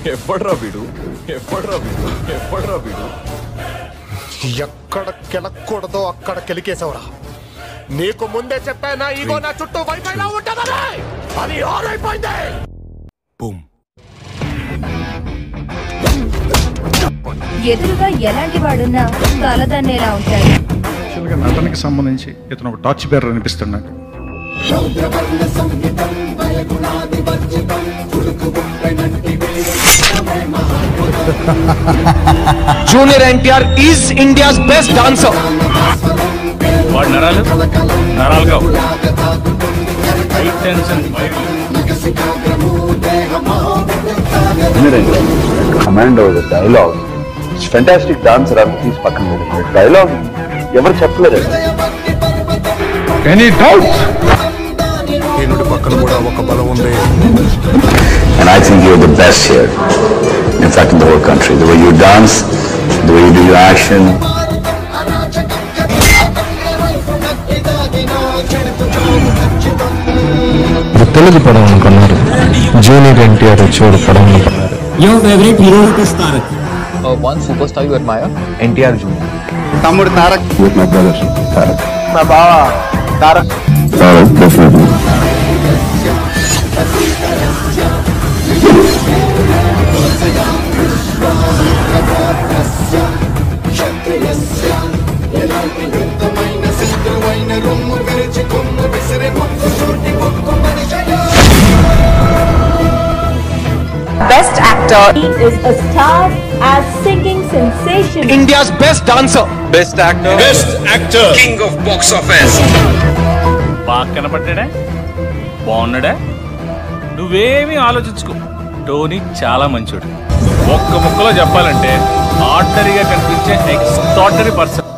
ఎప్పుడ్రా వీడు ఎప్పుడ్రా వీడు ఎప్పుడ్రా వీడు ఎక్కడ కెలక్కూడదో అక్కడ కెలికేశావురా నీకు ముందే చెప్పానా ఈగో నా చుట్టూ వైఫైలా ఉంటుందని అది ఆరైపోయింది ఎదురుగా ఎలాంటి వాడున్నా తలదన్నేలా ఉంటాడు యాక్చువల్గా నటనకి సంబంధించి ఇతను ఒక టార్చ్ బేరర్ అనిపిస్తుంది నాకు junior NTR is India's best dancer వాడు నరాలు నరాలు కావు high tension commando dialogue fantastic dancer అని తీసి పక్కన పెట్టండి డైలాగ్ ఎవరు చెప్పలేరు ఎనీ డౌట్ ఈనుడి పక్కన కూడా ఒక బలం ఉంది And I think you're the best here. In fact, in the whole country. The way you dance, the way you do your action. Telugu పడం అనుకున్నారు జూనియర్ ఎన్టీఆర్ వచ్చి ఒక పడం అనుకున్నారు Your favorite hero is Tarak. One super star you admire NTR junior తమ్ముడు Tarak With my brother, Tarak. నా బావ Tarak Tarak, definitely. Best actor he is a star as singing sensation. India's best dancer best actor best actor king of box office బాగా కనపడ్డా బాగున్నాడా నువ్వేమీ ఆలోచించుకో Tony చాలా మంచోడు ఒక్క ముక్కలో చెప్పాలంటే ఆర్డనరీగా కనిపించే ఎక్స్ట్రాడనరీ పర్సన్